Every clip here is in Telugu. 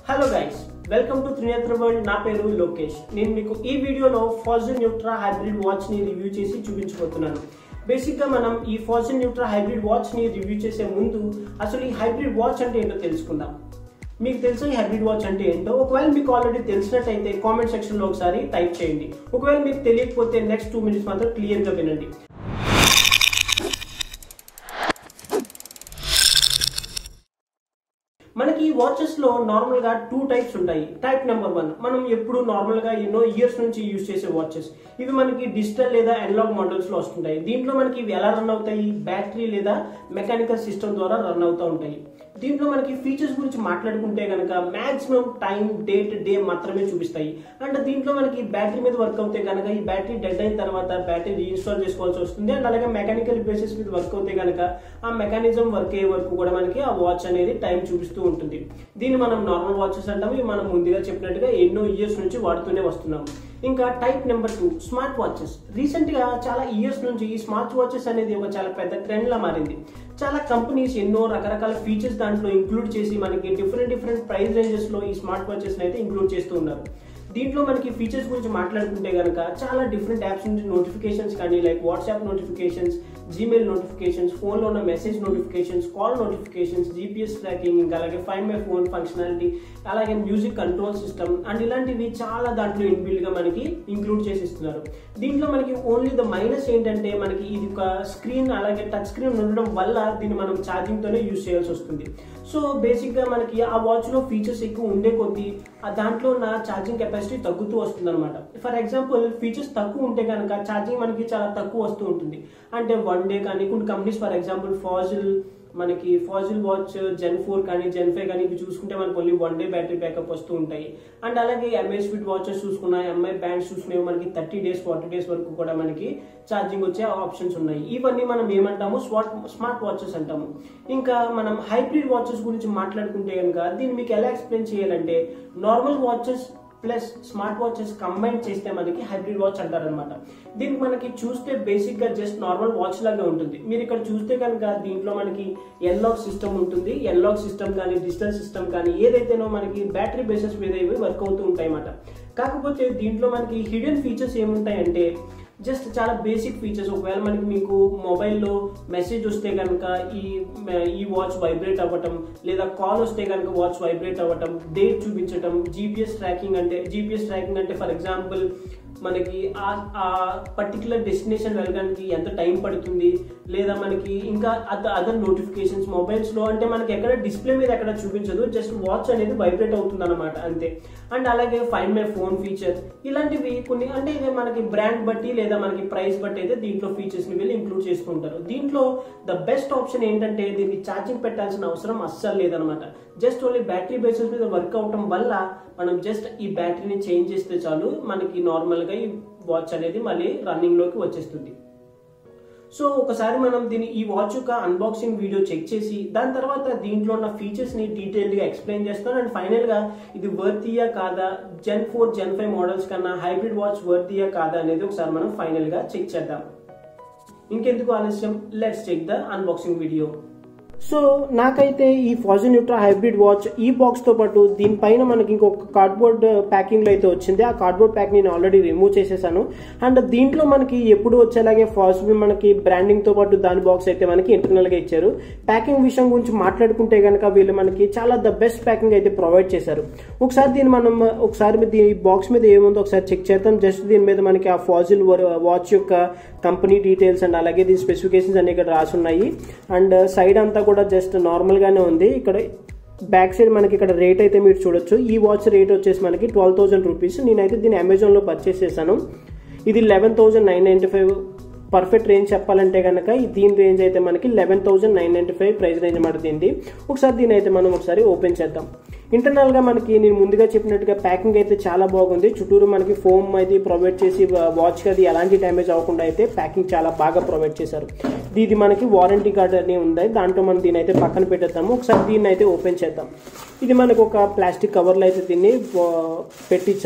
hello guys welcome to Trinetra world నా పేరు లోకేష్ నేను మీకు ఈ వీడియోలో ఫాజన్ న్యూట్రా హైబ్రిడ్ వాచ్ ని రివ్యూ చేసి చూపించబోతున్నాను బేసిక్ గా మనం ఈ ఫాజన్ న్యూట్రా హైబ్రిడ్ వాచ్ ని రివ్యూ చేసే ముందు అసలు ఈ హైబ్రిడ్ వాచ్ అంటే ఏంటో తెలుసుకుందాం మీకు తెలుసా ఈ హైబ్రిడ్ వాచ్ అంటే ఏంటో ఒకవేళ మీకు ఆల్రెడీ తెలిసినట్టయితే కామెంట్ సెక్షన్ లో ఒకసారి టైప్ చేయండి ఒకవేళ మీకు తెలియకపోతే నెక్స్ట్ టూ మినిట్స్ మాత్రం క్లియర్ గా వినండి మనకి ఈ వాచెస్ లో నార్మల్ గా టూ టైప్స్ ఉంటాయి టైప్ నెంబర్ వన్ మనం ఎప్పుడు నార్మల్ గా ఎన్నో ఇయర్స్ నుంచి యూజ్ చేసే వాచెస్ ఇవి మనకి డిజిటల్ లేదా అనలాగ్ మోడల్స్ లో వస్తుంటాయి దీంట్లో మనకి ఇవి ఎలా రన్ అవుతాయి బ్యాటరీ లేదా మెకానికల్ సిస్టమ్ ద్వారా రన్ అవుతూ ఉంటాయి దీంట్లో మనకి ఫీచర్స్ గురించి మాట్లాడుకుంటే కనుక మాక్సిమం టైం డేట్ డే మాత్రమే చూపిస్తాయి అండ్ దీంట్లో మనకి బ్యాటరీ మీద వర్క్ అవుతే కనుక ఈ బ్యాటరీ డెడ్ అయిన తర్వాత బ్యాటరీ రీఇన్స్టాల్ చేసుకోవాల్సి వస్తుంది అండ్ అలాగే మెకానికల్ బేసిస్ మీద వర్క్ అవుతే కనుక ఆ మెకానిజం వర్క్ అయ్యే వరకు కూడా మనకి ఆ వాచ్ అనేది టైం చూపిస్తూ ఉంటుంది దీన్ని మనం నార్మల్ వాచెస్ అంటాము ఇవి మనం ముందుగా చెప్పినట్టుగా ఎన్నో ఇయర్స్ నుంచి వాడుతూనే వస్తున్నాము ఇంకా type number two smart watches recent గా చాలా ఇయర్స్ నుంచి ఈ స్మార్ట్ వాచెస్ అనేది ఒక చాలా పెద్ద ట్రెండ్ లా మారింది చాలా కంపెనీస్ ఎన్నో రకరకాల ఫీచర్స్ దాంట్లో ఇంక్లూడ్ చేసి మనకి డిఫరెంట్ డిఫరెంట్ ప్రైస్ రేంజెస్ లో ఈ స్మార్ట్ వాచెస్ అయితే ఇంక్లూడ్ చేస్తూ ఉన్నారు దీంట్లో మనకి ఫీచర్స్ గురించి మాట్లాడుకుంటే కనుక చాలా డిఫరెంట్ యాప్స్ నుంచి నోటిఫికేషన్స్ కానీ like WhatsApp notifications Gmail notifications ఫోన్లో ఉన్న message notifications call notifications GPS tracking ఇంకా అలాగే ఫైండ్ మై ఫోన్ ఫంక్షనాలిటీ అలాగే మ్యూజిక్ కంట్రోల్ సిస్టమ్ అండ్ ఇలాంటివి చాలా దాంట్లో ఇన్బిల్డ్ గా మనకి ఇంక్లూడ్ చేసి ఇస్తున్నారు దీంట్లో మనకి ఓన్లీ ద మైనస్ ఏంటంటే మనకి ఇది ఒక స్క్రీన్ అలాగే టచ్ స్క్రీన్ ఉండడం వల్ల దీన్ని మనం ఛార్జింగ్ తోనే యూజ్ చేయాల్సి వస్తుంది సో బేసిక్ గా మనకి ఆ వాచ్ లో ఫీచర్స్ ఎక్కువ ఉండే కొద్దీ ఆ దాంట్లో ఉన్న ఛార్జింగ్ కెపాసిటీ తగ్గుతూ వస్తుంది అనమాట ఫర్ ఎగ్జాంపుల్ ఫీచర్స్ తక్కువ ఉంటే కనుక ఛార్జింగ్ మనకి చాలా తక్కువ వస్తూ ఉంటుంది అంటే వన్ డే కానీ కొన్ని కంపెనీస్ ఫర్ ఎగ్జాంపుల్ ఫాజిల్ మనకి ఫాజిల్ వాచ్ జెన్ ఫోర్ కానీ జెన్ ఫైవ్ కానీ ఇవి చూసుకుంటే మనకి only one day battery backup వస్తూ ఉంటాయి అండ్ అలాగే ఎంఐ స్పీడ్ వాచెస్ చూసుకున్నా ఎంఐ బ్యాండ్స్ చూసుకునేవి మనకి థర్టీ డేస్ ఫార్టీ డేస్ వరకు కూడా మనకి ఛార్జింగ్ వచ్చే ఆప్షన్స్ ఉన్నాయి ఇవన్నీ మనం ఏమంటాము స్మార్ట్ స్మార్ట్ వాచెస్ అంటాము ఇంకా మనం హైబ్రిడ్ వాచెస్ గురించి మాట్లాడుకుంటే కనుక దీన్ని మీకు ఎలా ఎక్స్ప్లెయిన్ చేయాలంటే normal watches plus smart watches combine చేస్తే మనకి హైబ్రిడ్ వాచ్ అంటారనమాట దీనికి మనకి చూస్తే బేసిక్ గా జస్ట్ నార్మల్ వాచ్ లాగా ఉంటుంది మీరు ఇక్కడ చూస్తే కనుక దీంట్లో మనకి ఎన్లాక్ సిస్టమ్ ఉంటుంది ఎన్లాక్ సిస్టమ్ కానీ డిజిటల్ సిస్టమ్ కానీ ఏదైతేనో మనకి బ్యాటరీ బేసిస్ మీద ఇవి వర్క్ అవుతూ ఉంటాయి అన్నమాట కాకపోతే దీంట్లో మనకి హిడెన్ ఫీచర్స్ ఏముంటాయంటే జస్ట్ చాలా బేసిక్ ఫీచర్స్ ఒకవేళ మనకి మీకు మొబైల్లో మెసేజ్ వస్తే కనుక ఈ ఈ వాచ్ వైబ్రేట్ అవ్వటం లేదా కాల్ వస్తే కనుక వాచ్ వైబ్రేట్ అవ్వటం డేట్ చూపించటం జీపీఎస్ ట్రాకింగ్ అంటే జీపీఎస్ ట్రాకింగ్ అంటే ఫర్ ఎగ్జాంపుల్ మనకి ఆ పర్టికులర్ డెస్టినేషన్ వెళ్ళడానికి ఎంత టైం పడుతుంది లేదా మనకి ఇంకా అదర్ అదర్ నోటిఫికేషన్స్ మొబైల్స్లో అంటే మనకి ఎక్కడ డిస్ప్లే మీద ఎక్కడ చూపించదు జస్ట్ వాచ్ అనేది వైబ్రేట్ అవుతుంది అనమాట అంతే అండ్ అలాగే ఫైన్ మై ఫోన్ ఫీచర్ ఇలాంటివి కొన్ని అంటే ఇది మనకి బ్రాండ్ బట్టి లేదా మనకి ప్రైస్ బట్టి అయితే దీంట్లో ఫీచర్స్ని వీళ్ళు ఇంక్లూడ్ చేసుకుంటారు దీంట్లో ద బెస్ట్ ఆప్షన్ ఏంటంటే దీనికి ఛార్జింగ్ పెట్టాల్సిన అవసరం అస్సలు లేదనమాట జస్ట్ ఓన్లీ బ్యాటరీ బేసిస్ మీద వర్క్ అవటం వల్ల మనం జస్ట్ ఈ బ్యాటరీని చేంజ్ చేస్తే చాలు మనకి నార్మల్గా ఈ వాచ్ అనేది మళ్ళీ రన్నింగ్లోకి వచ్చేస్తుంది సో ఒకసారి మనం దీని ఈ వాచ్ యొక్క అన్బాక్సింగ్ వీడియో చెక్ చేసి దాని తర్వాత దీంట్లో ఉన్న ఫీచర్స్ని డీటెయిల్గా ఎక్స్ప్లెయిన్ చేస్తాను అండ్ ఫైనల్గా ఇది వర్తియా కాదా gen four gen five models కన్నా హైబ్రిడ్ వాచ్ వర్తియా కాదా అనేది ఒకసారి మనం ఫైనల్గా చెక్ చేద్దాం ఇంకెందుకు ఆలస్యం let's check the unboxing video so నాకైతే ఈ ఫాజన్ న్యూట్రా హైబ్రిడ్ వాచ్ ఈ బాక్స్ తో పాటు దీనిపైన మనకి ఇంకొక కార్డ్బోర్డ్ ప్యాకింగ్ లో అయితే వచ్చింది ఆ కార్డ్బోర్డ్ ప్యాక్ నేను ఆల్రెడీ రిమూవ్ చేసేసాను అండ్ దీంట్లో మనకి ఎప్పుడు వచ్చేలాగే ఫాజిల్ మనకి బ్రాండింగ్ తో పాటు దాని బాక్స్ అయితే మనకి ఇంటర్నల్ గా ఇచ్చారు ప్యాకింగ్ విషయం గురించి మాట్లాడుకుంటే కనుక వీళ్ళు మనకి చాలా ద బెస్ట్ ప్యాకింగ్ అయితే ప్రొవైడ్ చేశారు ఒకసారి దీన్ని మనం ఒకసారి దీని బాక్స్ మీద ఏముందో ఒకసారి చెక్ చేద్దాం జస్ట్ దీని మీద మనకి ఆ ఫాజిల్ వాచ్ యొక్క కంపెనీ డీటెయిల్స్ అండ్ అలాగే దీని స్పెసిఫికేషన్స్ అన్ని ఇక్కడ రాసి ఉన్నాయి అండ్ సైడ్ అంతా కూడా జస్ట్ నార్మల్ గానే ఉంది ఇక్కడ బ్యాక్ సైడ్ మనకి ఇక్కడ రేట్ అయితే మీరు చూడొచ్చు ఈ వాచ్ రేట్ వచ్చేసి మనకి ట్వెల్వ్ థౌసండ్ రూపీస్ నేనైతే దీన్ని అమెజాన్లో పర్చేస్ చేశాను ఇది eleven thousand nine ninety five perfect range చెప్పాలంటే కనుక దీని రేంజ్ అయితే మనకి eleven thousand nine ninety five price range అన్నమాట దీనిది ఒకసారి దీని అయితే మనం ఒకసారి ఓపెన్ చేద్దాం ఇంటర్నల్ గా మనకి నేను ముందుగా చెప్పినట్టుగా ప్యాకింగ్ అయితే చాలా బాగుంది చుట్టూరు మనకి ఫోమ్ అయితే ప్రొవైడ్ చేసి వాచ్ అది ఎలాంటి డ్యామేజ్ అవ్వకుండా అయితే ప్యాకింగ్ చాలా బాగా ప్రొవైడ్ చేశారు ఇది మనకి వారంటీ కార్డ్ అని ఉంది దాంట్లో మనం దీని అయితే పక్కన పెట్టేద్దాము ఒకసారి దీన్ని అయితే ఓపెన్ చేద్దాం ఇది మనకు ఒక ప్లాస్టిక్ కవర్లో అయితే దీన్ని పెట్టించారు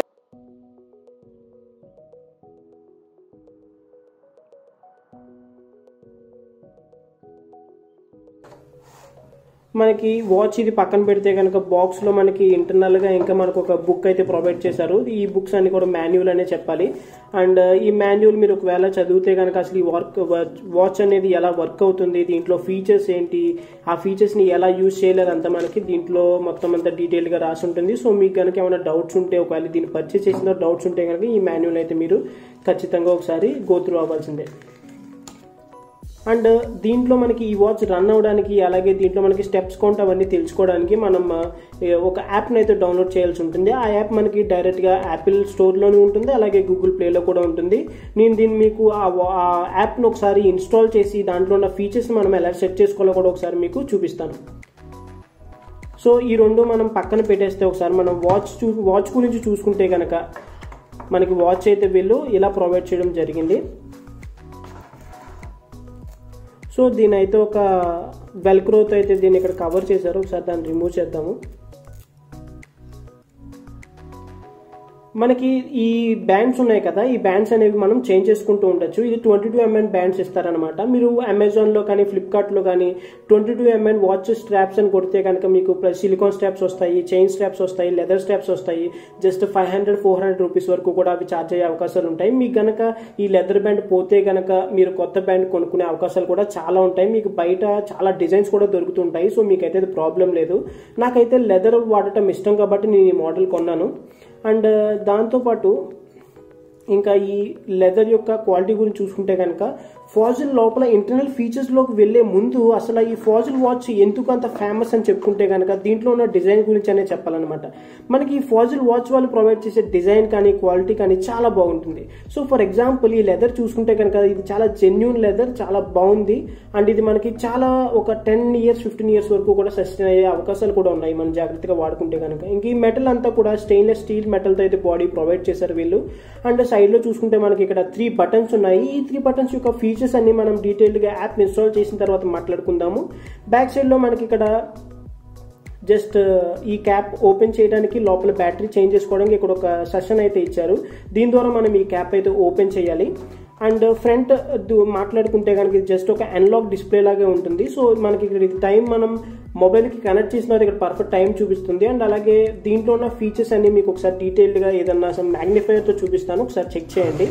మనకి వాచ్ ఇది పక్కన పెడితే కనుక బాక్స్లో మనకి ఇంటర్నల్గా ఇంకా మనకు ఒక బుక్ అయితే ప్రొవైడ్ చేశారు ఈ బుక్స్ అన్ని కూడా మాన్యువల్ అనే చెప్పాలి అండ్ ఈ మాన్యువల్ మీరు ఒకవేళ చదివితే కనుక అసలు ఈ వర్క్ వాచ్ అనేది ఎలా వర్క్ అవుతుంది దీంట్లో ఫీచర్స్ ఏంటి ఆ ఫీచర్స్ని ఎలా యూజ్ చేయలేదు అంతా మనకి దీంట్లో మొత్తం అంతా డీటెయిల్గా రాసి ఉంటుంది సో మీకు కనుక ఏమైనా డౌట్స్ ఉంటే ఒకవేళ దీన్ని పర్చేస్ చేసిన డౌట్స్ ఉంటే కనుక ఈ మాన్యువల్ అయితే మీరు ఖచ్చితంగా ఒకసారి గోత్రూ అవ్వాల్సిందే అండ్ దీంట్లో మనకి ఈ వాచ్ రన్ అవ్వడానికి అలాగే దీంట్లో మనకి స్టెప్స్ కౌంట్ అవన్నీ తెలుసుకోవడానికి మనం ఒక యాప్ని అయితే డౌన్లోడ్ చేయాల్సి ఉంటుంది ఆ యాప్ మనకి డైరెక్ట్గా యాపిల్ స్టోర్లోనే ఉంటుంది అలాగే గూగుల్ ప్లేలో కూడా ఉంటుంది నేను దీన్ని మీకు ఆ యాప్ను ఒకసారి ఇన్స్టాల్ చేసి దాంట్లో ఉన్న ఫీచర్స్ మనం ఎలా సెట్ చేసుకోవాలో కూడా ఒకసారి మీకు చూపిస్తాను సో ఈ రెండు మనం పక్కన పెట్టేస్తే ఒకసారి మనం వాచ్ చూ వాచ్ గురించి చూసుకుంటే కనుక మనకి వాచ్ అయితే వీళ్ళు ఇలా ప్రొవైడ్ చేయడం జరిగింది సో దీని అయితే ఒక వెల్క్రోతో అయితే దీన్ని ఇక్కడ కవర్ చేశారు ఒకసారి దాన్ని రిమూవ్ చేద్దాము మనకి ఈ బ్యాండ్స్ ఉన్నాయి కదా ఈ బ్యాండ్స్ అనేవి మనం చేంజ్ చేసుకుంటూ ఉండొచ్చు ఇది ట్వంటీ టూ ఎంఎన్ బ్యాండ్స్ ఇస్తారనమాట మీరు అమెజాన్లో కానీ ఫ్లిప్కార్ట్లో కానీ twenty two mm watch straps అని కొడితే కనుక మీకు సిలికాన్ స్ట్రాప్స్ వస్తాయి చైన్ స్ట్రాప్స్ వస్తాయి లెదర్ స్ట్రాప్స్ వస్తాయి just five hundred four hundred rupees వరకు కూడా అవి ఛార్జ్ అయ్యే అవకాశాలు ఉంటాయి మీకు గనక ఈ లెదర్ బ్యాండ్ పోతే గనక మీరు కొత్త బ్యాండ్ కొనుక్కునే అవకాశాలు కూడా చాలా ఉంటాయి మీకు బయట చాలా డిజైన్స్ కూడా దొరుకుతుంటాయి సో మీకైతే ప్రాబ్లం లేదు నాకైతే లెదర్ వాడటం ఇష్టం కాబట్టి నేను ఈ మోడల్ కొన్నాను అండ్ దాంతోపాటు ఇంకా ఈ లెదర్ యొక్క క్వాలిటీ గురించి చూసుకుంటే కనుక ఫాజిల్ లోపల ఇంటర్నల్ ఫీచర్స్లోకి వెళ్ళే ముందు అసలు ఈ ఫాజిల్ వాచ్ ఎందుకు అంత ఫేమస్ అని చెప్పుకుంటే కనుక దీంట్లో ఉన్న డిజైన్ గురించి అనే చెప్పాలన్నమాట మనకి ఈ ఫాజిల్ వాచ్ వాళ్ళు ప్రొవైడ్ చేసే డిజైన్ కానీ క్వాలిటీ కానీ చాలా బాగుంటుంది సో ఫర్ ఎగ్జాంపుల్ ఈ లెదర్ చూసుకుంటే కనుక ఇది చాలా జెన్యున్ లెదర్ చాలా బాగుంది అండ్ ఇది మనకి చాలా ఒక టెన్ ఇయర్స్ ఫిఫ్టీన్ ఇయర్స్ వరకు కూడా సస్టైన్ అయ్యే అవకాశాలు కూడా ఉన్నాయి మనం జాగ్రత్తగా వాడుకుంటే కనుక ఇంక ఈ మెటల్ అంతా కూడా స్టెయిన్లెస్ స్టీల్ మెటల్తో అయితే బాడీ ప్రొవైడ్ చేశారు వీళ్ళు అండ్ సైడ్లో చూసుకుంటే మనకి ఇక్కడ త్రీ బటన్స్ ఉన్నాయి ఈ త్రీ బటన్స్ యొక్క ఫీచర్స్ అన్ని మనం డీటెయిల్గా యాప్ ఇన్స్టాల్ చేసిన తర్వాత మాట్లాడుకుందాము బ్యాక్ సైడ్లో మనకి ఇక్కడ జస్ట్ ఈ క్యాప్ ఓపెన్ చేయడానికి లోపల బ్యాటరీ చేంజ్ చేసుకోవడానికి ఇక్కడ ఒక సెషన్ అయితే ఇచ్చారు దీని ద్వారా మనం ఈ క్యాప్ అయితే ఓపెన్ చేయాలి అండ్ ఫ్రంట్ మాట్లాడుకుంటే కనుక జస్ట్ ఒక అన్లాక్ డిస్ప్లే లాగే ఉంటుంది సో మనకి ఇక్కడ టైం మనం మొబైల్కి కనెక్ట్ చేసిన ఇక్కడ పర్ఫెక్ట్ టైం చూపిస్తుంది అండ్ అలాగే దీంట్లో ఉన్న ఫీచర్స్ అన్ని మీకు ఒకసారి డీటెయిల్డ్గా ఏదన్నా సమ్ మ్యాగ్నిఫైర్తో చూపిస్తాను ఒకసారి చెక్ చేయండి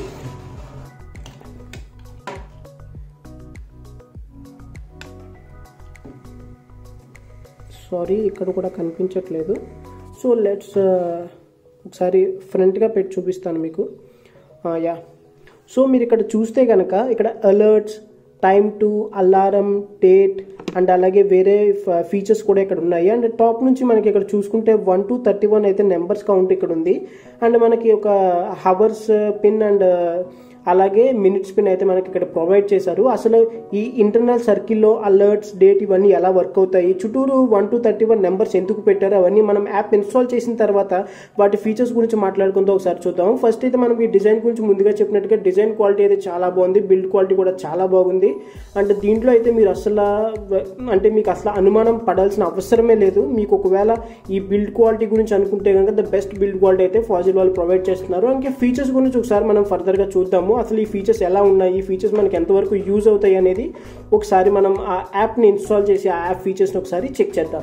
సారీ ఇక్కడ కూడా కనిపించట్లేదు సో లెట్స్ ఒకసారి ఫ్రంట్గా పెట్టి చూపిస్తాను మీకు యా సో మీరు ఇక్కడ చూస్తే కనుక ఇక్కడ alerts time to alarm date and అలాగే వేరే ఫీచర్స్ కూడా ఇక్కడ ఉన్నాయి అండ్ టాప్ నుంచి మనకి ఇక్కడ చూసుకుంటే వన్ టు థర్టీ వన్ అయితే నెంబర్స్ కౌంట్ ఇక్కడ ఉంది అండ్ మనకి ఒక హవర్స్ పిన్ అండ్ అలాగే మినిట్స్ పిన్ అయితే మనకి ఇక్కడ ప్రొవైడ్ చేశారు అసలు ఈ ఇంటర్నల్ సర్కిల్లో అలర్ట్స్ డేట్ ఇవన్నీ ఎలా వర్క్ అవుతాయి చుట్టూరు one to thirty one numbers ఎందుకు పెట్టారు అవన్నీ మనం యాప్ ఇన్స్టాల్ చేసిన తర్వాత వాటి ఫీచర్స్ గురించి మాట్లాడుకుంటూ ఒకసారి చూద్దాం ఫస్ట్ అయితే మనం ఈ డిజైన్ గురించి ముందుగా చెప్పినట్టుగా డిజైన్ క్వాలిటీ అయితే చాలా బాగుంది బిల్డ్ క్వాలిటీ కూడా చాలా బాగుంది అండ్ దీంట్లో అయితే మీరు అసలు అంటే మీకు అసలు అనుమానం పడాల్సిన అవసరమే లేదు మీకు ఒకవేళ ఈ బిల్డ్ క్వాలిటీ గురించి అనుకుంటే కనుక ద బెస్ట్ బిల్డ్ క్వాలిటీ అయితే ఫాజిల్ వాళ్ళు ప్రొవైడ్ చేస్తున్నారు ఇంకా ఫీచర్స్ గురించి ఒకసారి మనం ఫర్దర్గా చూద్దాము అసలు ఈ ఫీచర్స్ ఎలా ఉన్నాయి ఈ ఫీచర్స్ మనకి ఎంతవరకు యూజ్ అవుతాయి అనేది ఒకసారి మనం ఆ యాప్ని ఇన్స్టాల్ చేసి ఆ యాప్ ఫీచర్స్ని ఒకసారి చెక్ చేద్దాం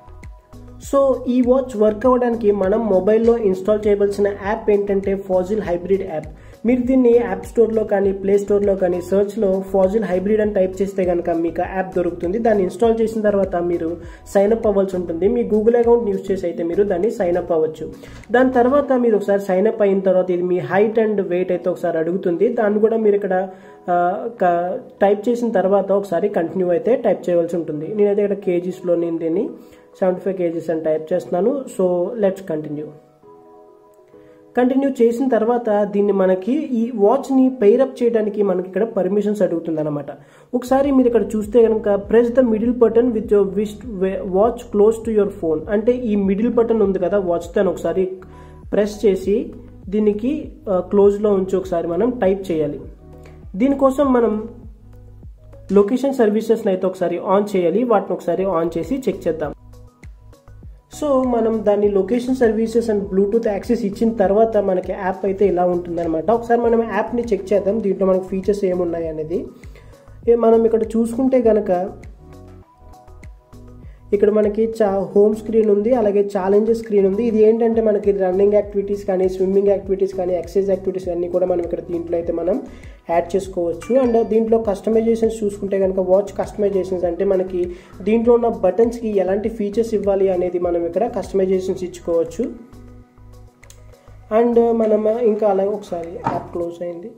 సో ఈ వాచ్ వర్క్ అవ్వడానికి మనం మొబైల్లో ఇన్స్టాల్ చేయవలసిన యాప్ ఏంటంటే ఫాజిల్ హైబ్రిడ్ యాప్ మీరు దీన్ని యాప్ స్టోర్లో కానీ ప్లే స్టోర్లో కానీ సర్చ్లో ఫాజిల్ హైబ్రిడ్ అని టైప్ చేస్తే కనుక మీకు యాప్ దొరుకుతుంది దాన్ని ఇన్స్టాల్ చేసిన తర్వాత మీరు సైన్ అప్ అవ్వాల్సి ఉంటుంది మీ గూగుల్ అకౌంట్ యూస్ చేసి అయితే మీరు దాన్ని సైన్ అప్ అవ్వచ్చు దాని తర్వాత మీరు ఒకసారి సైన్ అప్ అయిన తర్వాత ఇది మీ హైట్ అండ్ వెయిట్ అయితే ఒకసారి అడుగుతుంది దాన్ని కూడా మీరు ఇక్కడ టైప్ చేసిన తర్వాత ఒకసారి కంటిన్యూ అయితే టైప్ చేయవలసి ఉంటుంది నేనైతే ఇక్కడ కేజీస్లో నేను దీన్ని సెవెంటీ ఫైవ్ కేజీస్ అని టైప్ చేస్తున్నాను సో లెట్స్ కంటిన్యూ కంటిన్యూ చేసిన తర్వాత దీన్ని మనకి ఈ వాచ్ని పెయిరప్ చేయడానికి మనకి ఇక్కడ పర్మిషన్స్ అడుగుతుంది అనమాట ఒకసారి మీరు ఇక్కడ చూస్తే కనుక press the middle button with your wish watch close to your phone అంటే ఈ మిడిల్ బటన్ ఉంది కదా వాచ్ దాన్ని ఒకసారి ప్రెస్ చేసి దీనికి క్లోజ్లో ఉంచి ఒకసారి మనం టైప్ చేయాలి దీనికోసం మనం లొకేషన్ సర్వీసెస్ని అయితే ఒకసారి ఆన్ చేయాలి వాటిని ఒకసారి ఆన్ చేసి చెక్ చేద్దాం సో మనం దాన్ని location services and Bluetooth access ఇచ్చిన తర్వాత మనకి యాప్ అయితే ఇలా ఉంటుందన్నమాట ఒకసారి మనం యాప్ని చెక్ చేద్దాం దీంట్లో మనకి ఫీచర్స్ ఏమున్నాయి అనేది మనం ఇక్కడ చూసుకుంటే కనుక ఇక్కడ మనకి చా హోమ్ స్క్రీన్ ఉంది అలాగే ఛాలెంజెస్ స్క్రీన్ ఉంది ఇది ఏంటంటే మనకి రన్నింగ్ యాక్టివిటీస్ కానీ స్విమ్మింగ్ యాక్టివిటీస్ కానీ ఎక్సర్సైజ్ యాక్టివిటీస్ అన్నీ కూడా మనం ఇక్కడ దీంట్లో అయితే మనం యాడ్ చేసుకోవచ్చు అండ్ దీంట్లో కస్టమైజేషన్స్ చూసుకుంటే కనుక వాచ్ కస్టమైజేషన్స్ అంటే మనకి దీంట్లో ఉన్న బటన్స్కి ఎలాంటి ఫీచర్స్ ఇవ్వాలి అనేది మనం ఇక్కడ కస్టమైజేషన్స్ ఇచ్చుకోవచ్చు అండ్ మనం ఇంకా అలాగే ఒకసారి యాప్ క్లోజ్ అయింది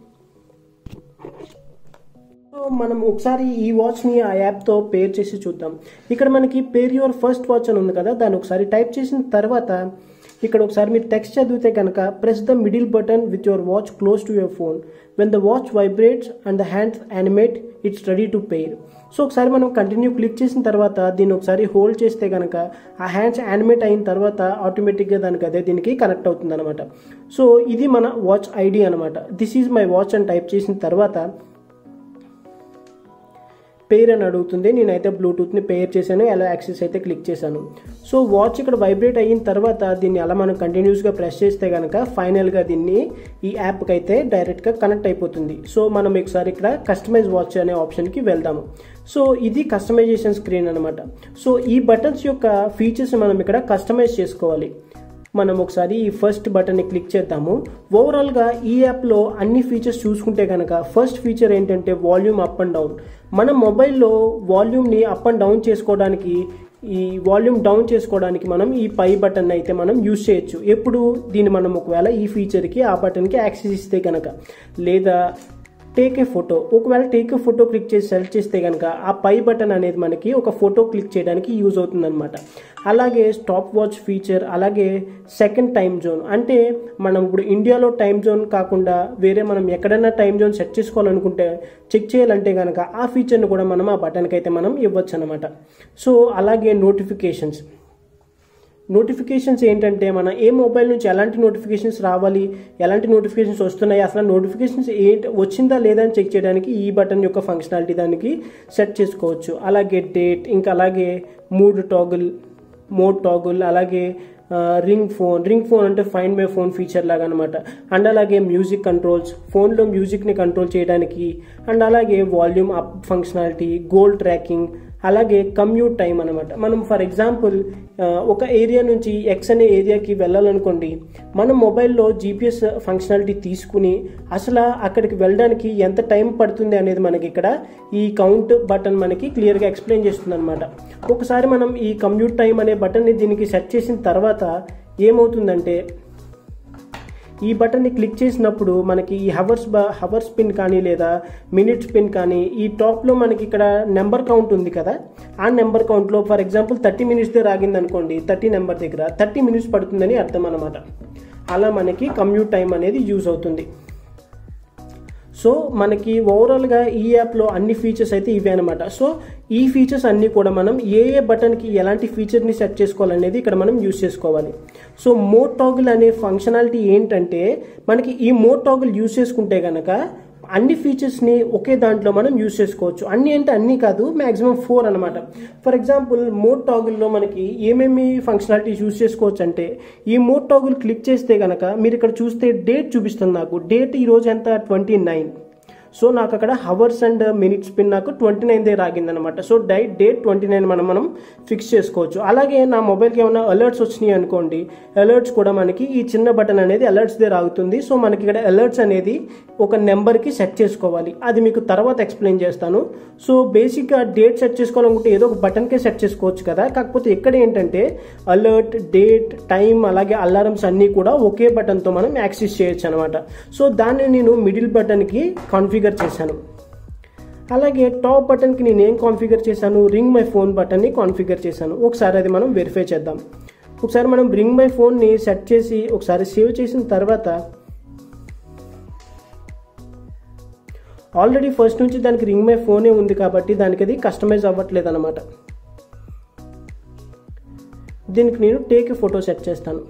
సో మనం ఒకసారి ఈ వాచ్ని ఆ యాప్తో పేర్ చేసి చూద్దాం ఇక్కడ మనకి పేర్ యువర్ ఫస్ట్ వాచ్ అని ఉంది కదా దాన్ని ఒకసారి టైప్ చేసిన తర్వాత ఇక్కడ ఒకసారి మీరు టెక్స్ట్ చదివితే కనుక press the middle button with your watch close to your phone when the watch vibrates and the hands animate it's ready to pair so ఒకసారి మనం కంటిన్యూ క్లిక్ చేసిన తర్వాత దీన్ని ఒకసారి హోల్డ్ చేస్తే కనుక ఆ హ్యాండ్స్ యానిమేట్ అయిన తర్వాత ఆటోమేటిక్గా దానికి అదే దీనికి కనెక్ట్ అవుతుంది అనమాట సో ఇది మన వాచ్ ఐడి అనమాట దిస్ ఈజ్ మై వాచ్ అని టైప్ చేసిన తర్వాత పేర్ అని అడుగుతుంది నేనైతే బ్లూటూత్ని పేర్ చేశాను ఎలా యాక్సెస్ అయితే క్లిక్ చేశాను సో వాచ్ ఇక్కడ వైబ్రేట్ అయిన తర్వాత దీన్ని అలా మనం కంటిన్యూస్గా ప్రెస్ చేస్తే కనుక ఫైనల్గా దీన్ని ఈ యాప్కి అయితే డైరెక్ట్గా కనెక్ట్ అయిపోతుంది సో మనం ఒకసారి ఇక్కడ కస్టమైజ్ వాచ్ అనే ఆప్షన్కి వెళ్దాము సో ఇది కస్టమైజేషన్ స్క్రీన్ అనమాట సో ఈ బటన్స్ యొక్క ఫీచర్స్ మనం ఇక్కడ కస్టమైజ్ చేసుకోవాలి మనం ఒకసారి ఈ ఫస్ట్ బటన్ని క్లిక్ చేద్దాము ఓవరాల్గా ఈ యాప్లో అన్ని ఫీచర్స్ చూసుకుంటే కనుక ఫస్ట్ ఫీచర్ ఏంటంటే వాల్యూమ్ అప్ అండ్ డౌన్ మన మొబైల్లో వాల్యూమ్ని అప్ అండ్ డౌన్ చేసుకోవడానికి ఈ వాల్యూమ్ డౌన్ చేసుకోవడానికి మనం ఈ పై బటన్ అయితే మనం యూజ్ చేయొచ్చు ఎప్పుడు దీన్ని మనం ఒకవేళ ఈ ఫీచర్కి ఆ బటన్కి యాక్సెస్ ఇస్తే కనుక లేదా టేక్ ఏ ఫోటో ఒకవేళ టేక్ ఏ ఫోటో క్లిక్ చేసి సెలెక్ట్ చేస్తే కనుక ఆ పై బటన్ అనేది మనకి ఒక ఫోటో క్లిక్ చేయడానికి యూజ్ అవుతుందన్నమాట అలాగే స్టాప్ వాచ్ ఫీచర్ అలాగే సెకండ్ టైం జోన్ అంటే మనం ఇప్పుడు ఇండియాలో టైం జోన్ కాకుండా వేరే మనం ఎక్కడైనా టైం జోన్ సెట్ చేసుకోవాలనుకుంటే చెక్ చేయాలంటే కనుక ఆ ఫీచర్ని కూడా మనం ఆ బటన్కి అయితే మనం ఇవ్వచ్చు అనమాట సో అలాగే నోటిఫికేషన్స్ నోటిఫికేషన్స్ ఏంటంటే మన ఏ మొబైల్ నుంచి ఎలాంటి నోటిఫికేషన్స్ రావాలి ఎలాంటి నోటిఫికేషన్స్ వస్తున్నాయి అసలు నోటిఫికేషన్స్ ఏంటి వచ్చిందా లేదా అని చెక్ చేయడానికి ఈ బటన్ యొక్క ఫంక్షనాలిటీ దానికి సెట్ చేసుకోవచ్చు అలాగే డేట్ ఇంకా అలాగే మూడ్ టాగుల్ మోడ్ టాగుల్ అలాగే రింగ్ ఫోన్ రింగ్ ఫోన్ అంటే ఫైండ్ మై ఫోన్ ఫీచర్ లాగా అనమాట అండ్ అలాగే మ్యూజిక్ కంట్రోల్స్ ఫోన్లో మ్యూజిక్ని కంట్రోల్ చేయడానికి అండ్ అలాగే volume up functionality goal tracking అలాగే కమ్యూట్ టైం అనమాట మనం ఫర్ ఎగ్జాంపుల్ ఒక ఏరియా నుంచి ఎక్స్ అనే ఏరియాకి వెళ్ళాలనుకోండి మనం మొబైల్లో జీపీఎస్ ఫంక్షనాలిటీ తీసుకుని అసలు అక్కడికి వెళ్ళడానికి ఎంత టైం పడుతుంది అనేది మనకి ఇక్కడ ఈ కౌంట్ బటన్ మనకి క్లియర్గా ఎక్స్ప్లెయిన్ చేస్తుంది అనమాట ఒకసారి మనం ఈ కమ్యూట్ టైం అనే బటన్ని దీనికి సెట్ చేసిన తర్వాత ఏమవుతుందంటే ఈ బటన్ని క్లిక్ చేసినప్పుడు మనకి ఈ హవర్స్ బ హవర్స్ పిన్ కానీ లేదా మినిట్స్ పిన్ కానీ ఈ టాప్లో మనకి ఇక్కడ నెంబర్ కౌంట్ ఉంది కదా ఆ నెంబర్ కౌంట్లో ఫర్ ఎగ్జాంపుల్ థర్టీ మినిట్స్ దగ్గర ఆగింది అనుకోండి థర్టీ నెంబర్ దగ్గర థర్టీ మినిట్స్ పడుతుందని అర్థం అనమాట అలా మనకి కమ్యూట్ టైం అనేది యూజ్ అవుతుంది సో మనకి ఓవరాల్గా ఈ యాప్లో అన్ని ఫీచర్స్ అయితే ఇవే అనమాట సో ఈ ఫీచర్స్ అన్నీ కూడా మనం ఏ ఏ బటన్కి ఎలాంటి ఫీచర్ని సెట్ చేసుకోవాలనేది ఇక్కడ మనం యూస్ చేసుకోవాలి సో మోడ్ టాగుల్ అనే ఫంక్షనాలిటీ ఏంటంటే మనకి ఈ మోడ్ టాగుల్ యూస్ చేసుకుంటే కనుక అన్ని ఫీచర్స్ని ఒకే దాంట్లో మనం యూస్ చేసుకోవచ్చు అన్ని అంటే అన్ని కాదు మ్యాక్సిమం ఫోర్ అనమాట ఫర్ ఎగ్జాంపుల్ మోడ్ టాగుల్లో మనకి ఏమేమి ఫంక్షనాలిటీస్ యూస్ చేసుకోవచ్చు అంటే ఈ మోడ్ టాగుల్ క్లిక్ చేస్తే కనుక మీరు ఇక్కడ చూస్తే డేట్ చూపిస్తుంది నాకు డేట్ ఈరోజు ఎంత ట్వంటీ నైన్ సో నాకు అక్కడ హవర్స్ అండ్ మినిట్స్ పిన్ నాకు ట్వంటీ నైన్ దగ్గర ఆగిందనమాట so day date twenty nine మనం మనం ఫిక్స్ చేసుకోవచ్చు అలాగే నా మొబైల్కి ఏమైనా అలర్ట్స్ వచ్చినాయి అనుకోండి అలర్ట్స్ కూడా మనకి ఈ చిన్న బటన్ అనేది అలర్ట్స్ దగ్గర ఆగుతుంది సో మనకి ఇక్కడ అలర్ట్స్ అనేది ఒక నెంబర్కి సెట్ చేసుకోవాలి అది మీకు తర్వాత ఎక్స్ప్లెయిన్ చేస్తాను సో బేసిక్గా డేట్ సెట్ చేసుకోవాలనుకుంటే ఏదో ఒక బటన్కే సెట్ చేసుకోవచ్చు కదా కాకపోతే ఇక్కడ ఏంటంటే అలర్ట్ డేట్ టైం అలాగే అలారమ్స్ అన్నీ కూడా ఒకే బటన్తో మనం యాక్సెస్ చేయొచ్చు అనమాట సో దాన్ని నేను మిడిల్ బటన్కి కాన్ఫిగర్ చేశాను అలాగే టాప్ బటన్కి నేను ఏం కాన్ఫిగర్ చేశాను రింగ్ మై ఫోన్ బటన్ని కాన్ఫిగర్ చేశాను ఒకసారి అది మనం వెరిఫై చేద్దాం ఒకసారి మనం రింగ్ మై ఫోన్ని సెట్ చేసి ఒకసారి సేవ్ చేసిన తర్వాత ఆల్రెడీ ఫస్ట్ నుంచి దానికి రింగ్ మై ఫోనే ఉంది కాబట్టి దానికి అది కస్టమైజ్ అవ్వట్లేదు అనమాట దీనికి నేను టేక్ ఫోటో సెట్ చేస్తాను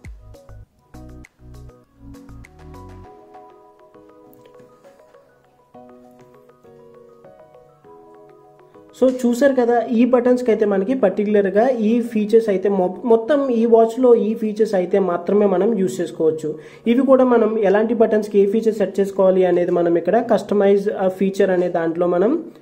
సో చూసారు కదా ఈ బటన్స్కి అయితే మనకి పర్టికులర్గా ఈ ఫీచర్స్ అయితే మొత్తం ఈ వాచ్లో ఈ ఫీచర్స్ అయితే మాత్రమే మనం యూస్ చేసుకోవచ్చు ఇవి కూడా మనం ఎలాంటి బటన్స్కి ఏ ఫీచర్ సెట్ చేసుకోవాలి అనేది మనం ఇక్కడ కస్టమైజ్ ఫీచర్ అనే దాంట్లో మనం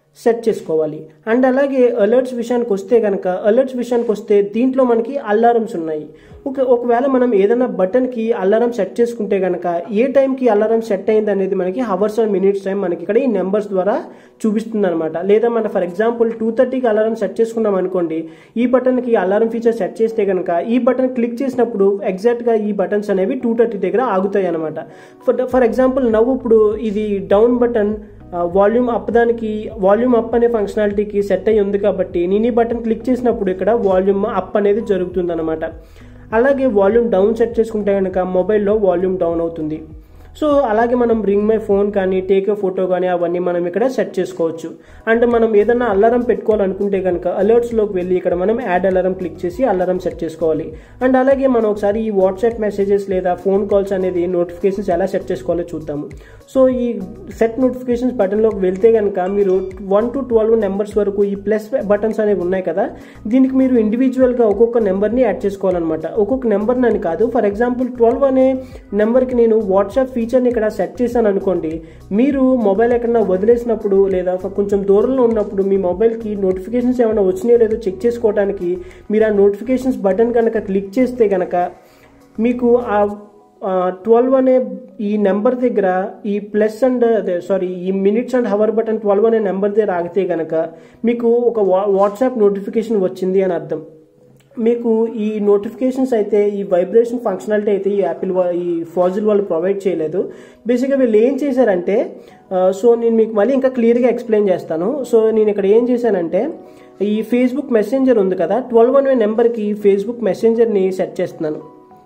సెట్ చేసుకోవాలి అండ్ అలాగే అలర్ట్స్ విషయానికి వస్తే కనుక అలర్ట్స్ విషయానికి వస్తే దీంట్లో మనకి అలారమ్స్ ఉన్నాయి ఒక ఒకవేళ మనం ఏదైనా బటన్కి అలారం సెట్ చేసుకుంటే కనుక ఏ టైంకి అలారం సెట్ అయింది అనేది మనకి హవర్స్ అండ్ మినిట్స్ టైం మనకి ఇక్కడ ఈ నెంబర్స్ ద్వారా చూపిస్తుంది అనమాట లేదా మన ఫర్ ఎగ్జాంపుల్ టూ థర్టీకి అలారం సెట్ చేసుకున్నాం అనుకోండి ఈ బటన్కి అలారం ఫీచర్ సెట్ చేస్తే కనుక ఈ బటన్ క్లిక్ చేసినప్పుడు ఎగ్జాక్ట్గా ఈ బటన్స్ అనేవి టూ థర్టీ దగ్గర ఆగుతాయి అనమాట ఫర్ ఫర్ ఎగ్జాంపుల్ నవ్వు ఇప్పుడు ఇది డౌన్ బటన్ వాల్యూమ్ అప్ దానికి వాల్యూమ్ అప్ అనే ఫంక్షనాలిటీకి సెట్ అయ్యి ఉంది కాబట్టి నేను ఈ బటన్ క్లిక్ చేసినప్పుడు ఇక్కడ వాల్యూమ్ అప్ అనేది జరుగుతుంది అనమాట అలాగే వాల్యూమ్ డౌన్ సెట్ చేసుకుంటే కనుక మొబైల్లో వాల్యూమ్ డౌన్ అవుతుంది సో అలాగే మనం రింగ్ మై ఫోన్ కానీ టేక్ ఏ ఫోటో కానీ అవన్నీ మనం ఇక్కడ సెట్ చేసుకోవచ్చు అండ్ మనం ఏదైనా అలారం పెట్టుకోవాలనుకుంటే కనుక అలర్ట్స్లోకి వెళ్ళి ఇక్కడ మనం యాడ్ అలారం క్లిక్ చేసి అలారం సెట్ చేసుకోవాలి అండ్ అలాగే మనం ఒకసారి ఈ వాట్సాప్ మెసేజెస్ లేదా ఫోన్ కాల్స్ అనేది నోటిఫికేషన్స్ ఎలా సెట్ చేసుకోవాలో చూద్దాము సో ఈ సెట్ నోటిఫికేషన్స్ బటన్లోకి వెళ్తే కనుక మీరు వన్ టు ట్వెల్వ్ నెంబర్స్ వరకు ఈ ప్లస్ బటన్స్ అనేవి ఉన్నాయి కదా దీనికి మీరు ఇండివిజువల్గా ఒక్కొక్క నెంబర్ని యాడ్ చేసుకోవాలన్నమాట ఒక్కొక్క నెంబర్ని అని కాదు ఫర్ ఎగ్జాంపుల్ ట్వెల్వ్ అనే నెంబర్కి నేను వాట్సాప్ ఫీచర్ని ఇక్కడ సెట్ చేశాను అనుకోండి మీరు మొబైల్ ఎక్కడన్నా వదిలేసినప్పుడు లేదా కొంచెం దూరంలో ఉన్నప్పుడు మీ మొబైల్కి నోటిఫికేషన్స్ ఏమైనా వచ్చినాయో లేదో చెక్ చేసుకోవడానికి మీరు ఆ నోటిఫికేషన్స్ బటన్ కనుక క్లిక్ చేస్తే కనుక మీకు ఆ ట్వెల్వ్ అనే ఈ నెంబర్ దగ్గర ఈ ప్లస్ అండ్ అదే సారీ ఈ minutes and hour button twelve అనే నెంబర్ దగ్గర ఆగితే కనుక మీకు ఒక వాట్సాప్ నోటిఫికేషన్ వచ్చింది అని అర్థం మీకు ఈ నోటిఫికేషన్స్ అయితే ఈ వైబ్రేషన్ ఫంక్షనాలిటీ అయితే ఈ యాపిల్ ఈ ఫాజిల్ వాళ్ళు ప్రొవైడ్ చేయలేదు బేసిక్గా వీళ్ళు ఏం చేశారంటే సో నేను మీకు మళ్ళీ ఇంకా క్లియర్గా ఎక్స్ప్లెయిన్ చేస్తాను సో నేను ఇక్కడ ఏం చేశానంటే ఈ ఫేస్బుక్ మెసెంజర్ ఉంది కదా ట్వెల్వ్ అనే నెంబర్కి ఫేస్బుక్ మెసెంజర్ని సెట్ చేస్తున్నాను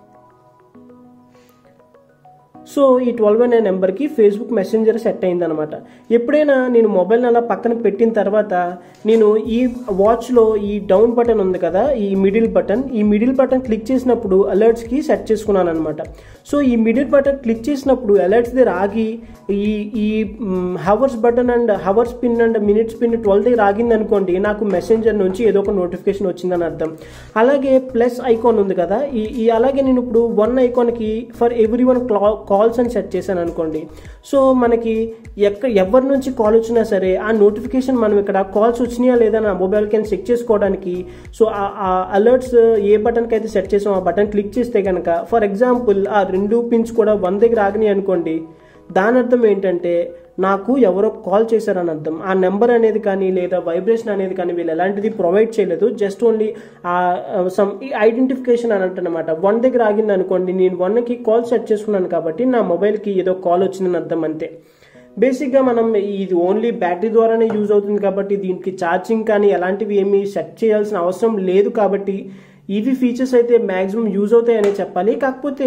సో ఈ ట్వెల్వ్ అనే నెంబర్కి ఫేస్బుక్ మెసెంజర్ సెట్ అయిందనమాట ఎప్పుడైనా నేను మొబైల్ అలా పక్కన పెట్టిన తర్వాత నేను ఈ వాచ్లో ఈ డౌన్ బటన్ ఉంది కదా ఈ మిడిల్ బటన్ ఈ మిడిల్ బటన్ క్లిక్ చేసినప్పుడు అలర్ట్స్కి సెట్ చేసుకున్నాను అనమాట సో ఈ మిడిల్ బటన్ క్లిక్ చేసినప్పుడు అలర్ట్స్ దగ్గర ఆగి ఈ ఈ hours button and hours pin and minutes pin twelve దగ్గర ఆగింది అనుకోండి నాకు మెసెంజర్ నుంచి ఏదో ఒక నోటిఫికేషన్ వచ్చిందని అర్థం అలాగే ప్లస్ ఐకాన్ ఉంది కదా ఈ ఈ అలాగే నేను ఇప్పుడు వన్ ఐకాన్కి ఫర్ ఎవ్రీ వన్ కాల్స్ అని సెట్ చేశాను అనుకోండి సో మనకి ఎక్కడ ఎవరి నుంచి కాల్ వచ్చినా సరే ఆ నోటిఫికేషన్ మనం ఇక్కడ కాల్స్ వచ్చినాయా లేదా నా మొబైల్కి అని చెక్ చేసుకోవడానికి సో ఆ అలర్ట్స్ ఏ బటన్కి అయితే సెట్ చేసాం ఆ బటన్ క్లిక్ చేస్తే కనుక ఫర్ ఎగ్జాంపుల్ ఆ రెండు పిన్స్ కూడా వన్ దగ్గర ఆగినాయి అనుకోండి దాని అర్థం ఏంటంటే నాకు ఎవరో కాల్ చేశారని అర్థం ఆ నెంబర్ అనేది కానీ లేదా వైబ్రేషన్ అనేది కానీ వీళ్ళు ఎలాంటిది ప్రొవైడ్ చేయలేదు జస్ట్ ఓన్లీ ఆ సమ్ ఐడెంటిఫికేషన్ అని అంటనమాట వన్ దగ్గర ఆగింది అనుకోండి నేను వన్కి కాల్ సెట్ చేసుకున్నాను కాబట్టి నా మొబైల్కి ఏదో కాల్ వచ్చిందని అర్థం అంతే బేసిక్గా మనం ఇది ఓన్లీ బ్యాటరీ ద్వారానే యూజ్ అవుతుంది కాబట్టి దీనికి ఛార్జింగ్ కానీ ఎలాంటివి ఏమీ సెట్ చేయాల్సిన అవసరం లేదు కాబట్టి ఇవి ఫీచర్స్ అయితే మ్యాక్సిమం యూజ్ అవుతాయనే చెప్పాలి కాకపోతే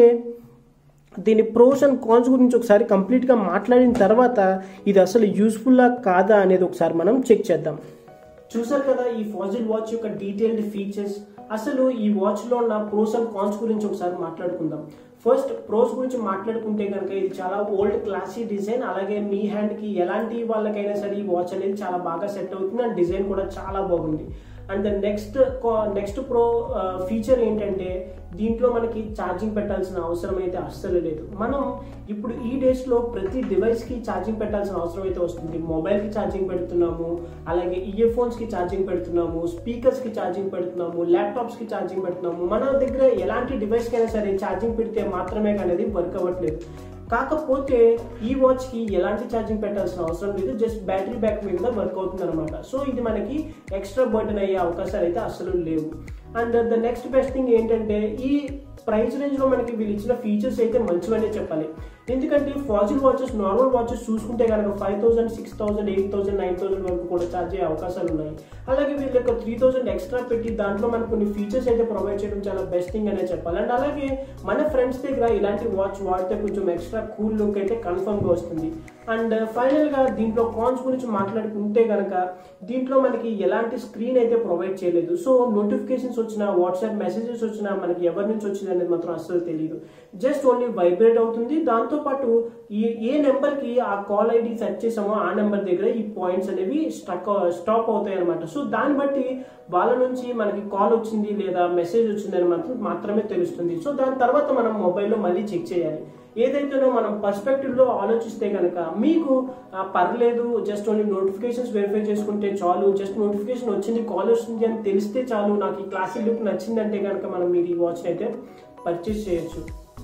దీని ప్రోస్ అండ్ కాన్స్ గురించి ఒకసారి కంప్లీట్గా మాట్లాడిన తర్వాత ఇది అసలు యూస్ఫుల్లా కాదా అనేది ఒకసారి మనం చెక్ చేద్దాం చూసారు కదా ఈ ఫాజిల్ వాచ్ యొక్క డీటెయిల్డ్ ఫీచర్స్ అసలు ఈ వాచ్లో ఉన్న ప్రోస్ అండ్ కాన్స్ గురించి ఒకసారి మాట్లాడుకుందాం ఫస్ట్ ప్రోస్ గురించి మాట్లాడుకుంటే కనుక ఇది చాలా ఓల్డ్ క్లాసీ డిజైన్ అలాగే మీ హ్యాండ్కి ఎలాంటి వాళ్ళకైనా సరే ఈ వాచ్ అనేది చాలా బాగా సెట్ అవుతుంది అండ్ డిజైన్ కూడా చాలా బాగుంది and next next pro feature ఏంటంటే దీంట్లో మనకి ఛార్జింగ్ పెట్టాల్సిన అవసరం అయితే అస్సలు లేదు మనం ఇప్పుడు ఈ డేస్లో ప్రతి డివైస్కి ఛార్జింగ్ పెట్టాల్సిన అవసరం అయితే వస్తుంది మొబైల్కి ఛార్జింగ్ పెడుతున్నాము అలాగే ఇయర్ ఫోన్స్కి ఛార్జింగ్ పెడుతున్నాము స్పీకర్స్కి ఛార్జింగ్ పెడుతున్నాము ల్యాప్టాప్స్కి ఛార్జింగ్ పెడుతున్నాము మన దగ్గర ఎలాంటి డివైస్కి అయినా సరే ఛార్జింగ్ పెడితే మాత్రమే అనేది వర్క్ అవ్వట్లేదు కాకపోతే ఈ వాచ్కి ఎలాంటి ఛార్జింగ్ పెట్టాల్సిన అవసరం లేదు జస్ట్ బ్యాటరీ బ్యాక్ మీద వర్క్ అవుతుంది అనమాట సో ఇది మనకి ఎక్స్ట్రా బర్డన్ అయ్యే అవకాశాలు అయితే అసలు లేవు and the next best thing ఏంటంటే ఈ ప్రైస్ రేంజ్లో మనకి వీళ్ళు ఇచ్చిన ఫీచర్స్ అయితే మంచివనే చెప్పాలి ఎందుకంటే ఫాజిల్ వాచెస్ నార్మల్ వాచెస్ చూసుకుంటే కనుక five thousand six thousand eight thousand nine thousand వరకు కూడా ఛార్జ్ అయ్యే అవకాశాలు ఉన్నాయి అలాగే వీళ్ళ యొక్క త్రీ థౌసండ్ ఎక్స్ట్రా పెట్టి దాంట్లో మనకు కొన్ని ఫీచర్స్ అయితే ప్రొవైడ్ చేయడం చాలా బెస్ట్ థింగ్ అనే చెప్పాలి అండ్ అలాగే మన ఫ్రెండ్స్ దగ్గర ఇలాంటి వాచ్ వాడితే కొంచెం ఎక్స్ట్రా కూల్ లుక్ అయితే కన్ఫర్మ్గా వస్తుంది అండ్ ఫైనల్గా దీంట్లో కాన్స్ గురించి మాట్లాడుకుంటే కనుక దీంట్లో మనకి ఎలాంటి స్క్రీన్ అయితే ప్రొవైడ్ చేయలేదు సో నోటిఫికేషన్స్ వచ్చినా వాట్సాప్ మెసేజెస్ వచ్చినా మనకి ఎవరి నుంచి వచ్చింది అనేది మాత్రం అస్సలు తెలియదు జస్ట్ ఓన్లీ వైబ్రేట్ అవుతుంది దాంతో దాంతో పాటు ఈ ఏ నెంబర్ కి ఆ కాల్ ఐడి సెట్ చేసామో ఆ నెంబర్ దగ్గర ఈ పాయింట్స్ అనేవి స్టక్ స్టాప్ అవుతాయి అనమాట సో దాన్ని బట్టి వాళ్ళ నుంచి మనకి కాల్ వచ్చింది లేదా మెసేజ్ వచ్చింది అని మాత్రం మాత్రమే తెలుస్తుంది సో దాని తర్వాత మనం మొబైల్లో మళ్ళీ చెక్ చేయాలి ఏదైతేనో మనం పర్స్పెక్టివ్ లో ఆలోచిస్తే కనుక మీకు ఆ, పర్లేదు జస్ట్ ఓన్లీ నోటిఫికేషన్స్ వెరిఫై చేసుకుంటే చాలు జస్ట్ నోటిఫికేషన్ వచ్చింది కాల్ వస్తుంది అని తెలిస్తే చాలు నాకు ఈ క్లాసిక్ లుక్ నచ్చిందంటే కనుక మనం మీరు ఈ వాచ్ అయితే పర్చేస్ చేయొచ్చు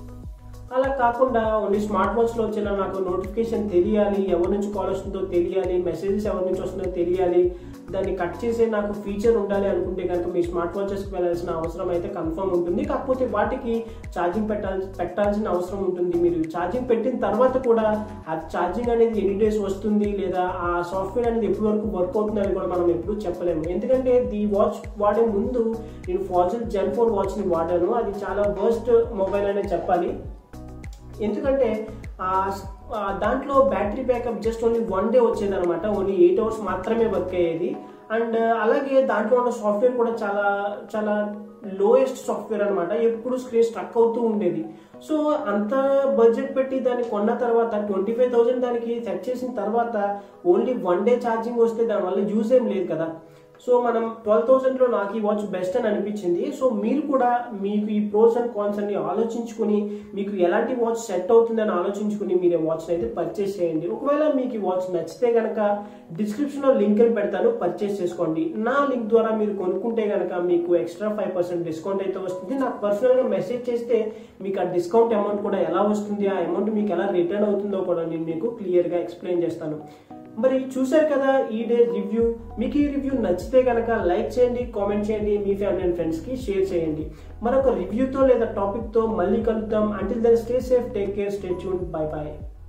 అలా కాకుండా ఓన్లీ స్మార్ట్ వాచ్ లో వచ్చేలా నాకు నోటిఫికేషన్ తెలియాలి ఎవరి నుంచి కాల్ వస్తుందో తెలియాలి మెసేజెస్ ఎవరి నుంచి వస్తుందో తెలియాలి దాన్ని కట్ చేసే నాకు ఫీచర్ ఉండాలి అనుకుంటే కనుక మీ స్మార్ట్ వాచెస్కి వెళ్ళాల్సిన అవసరం అయితే కన్ఫర్మ్ ఉంటుంది కాకపోతే వాటికి ఛార్జింగ్ పెట్టాల్సి పెట్టాల్సిన అవసరం ఉంటుంది మీరు ఛార్జింగ్ పెట్టిన తర్వాత కూడా ఆ ఛార్జింగ్ అనేది ఎన్ని డేస్ వస్తుంది లేదా ఆ సాఫ్ట్వేర్ అనేది ఎప్పటి వరకు వర్క్ అవుతుంది అని కూడా మనం ఎప్పుడు చెప్పలేము ఎందుకంటే ది వాచ్ వాడే ముందు నేను ఫాజిల్ జెన్ ఫోర్ వాచ్ని వాడాను అది చాలా వర్స్ట్ మొబైల్ అనే చెప్పాలి ఎందుకంటే ఆ ఆ దాంట్లో battery backup just only one day వచ్చేది అనమాట ఓన్లీ ఎయిట్ అవర్స్ మాత్రమే వర్క్ అయ్యేది అండ్ అలాగే దాంట్లో ఉన్న సాఫ్ట్వేర్ కూడా చాలా చాలా లోయెస్ట్ సాఫ్ట్వేర్ అనమాట ఎప్పుడు స్క్రీన్ స్ట్రక్ అవుతూ ఉండేది సో అంత బడ్జెట్ పెట్టి దాన్ని కొన్న తర్వాత ట్వంటీ ఫైవ్ థౌసండ్ దానికి సెట్ చేసిన తర్వాత ఓన్లీ వన్ డే ఛార్జింగ్ వస్తే దానివల్ల యూజ్ ఏం లేదు కదా సో మనం ట్వెల్వ్ థౌసండ్లో నాకు ఈ వాచ్ బెస్ట్ అని అనిపించింది సో మీరు కూడా మీకు ఈ ప్రోస్ అండ్ కాన్స్ అన్ని ఆలోచించుకుని మీకు ఎలాంటి వాచ్ సెట్ అవుతుందని ఆలోచించుకుని మీరు ఈ వాచ్ అయితే పర్చేస్ చేయండి ఒకవేళ మీకు ఈ వాచ్ నచ్చితే కనుక డిస్క్రిప్షన్లో లింక్ అని పెడతాను పర్చేస్ చేసుకోండి నా లింక్ ద్వారా మీరు కొనుక్కుంటే కనుక మీకు ఎక్స్ట్రా ఫైవ్ పర్సెంట్ డిస్కౌంట్ అయితే వస్తుంది నాకు పర్సనల్గా మెసేజ్ చేస్తే మీకు ఆ డిస్కౌంట్ అమౌంట్ కూడా ఎలా వస్తుంది ఆ అమౌంట్ మీకు ఎలా రిటర్న్ అవుతుందో కూడా నేను మీకు క్లియర్గా ఎక్స్ప్లెయిన్ చేస్తాను మరి చూశారు కదా ఈ డే రివ్యూ మీకు ఈ రివ్యూ నచ్చితే కనుక లైక్ చేయండి కామెంట్ చేయండి మీ ఫ్యామిలీ అండ్ ఫ్రెండ్స్ కి షేర్ చేయండి మరొక రివ్యూతో లేదా టాపిక్ తో మళ్ళీ కలుద్దాం until then stay safe take care stay tune bye bye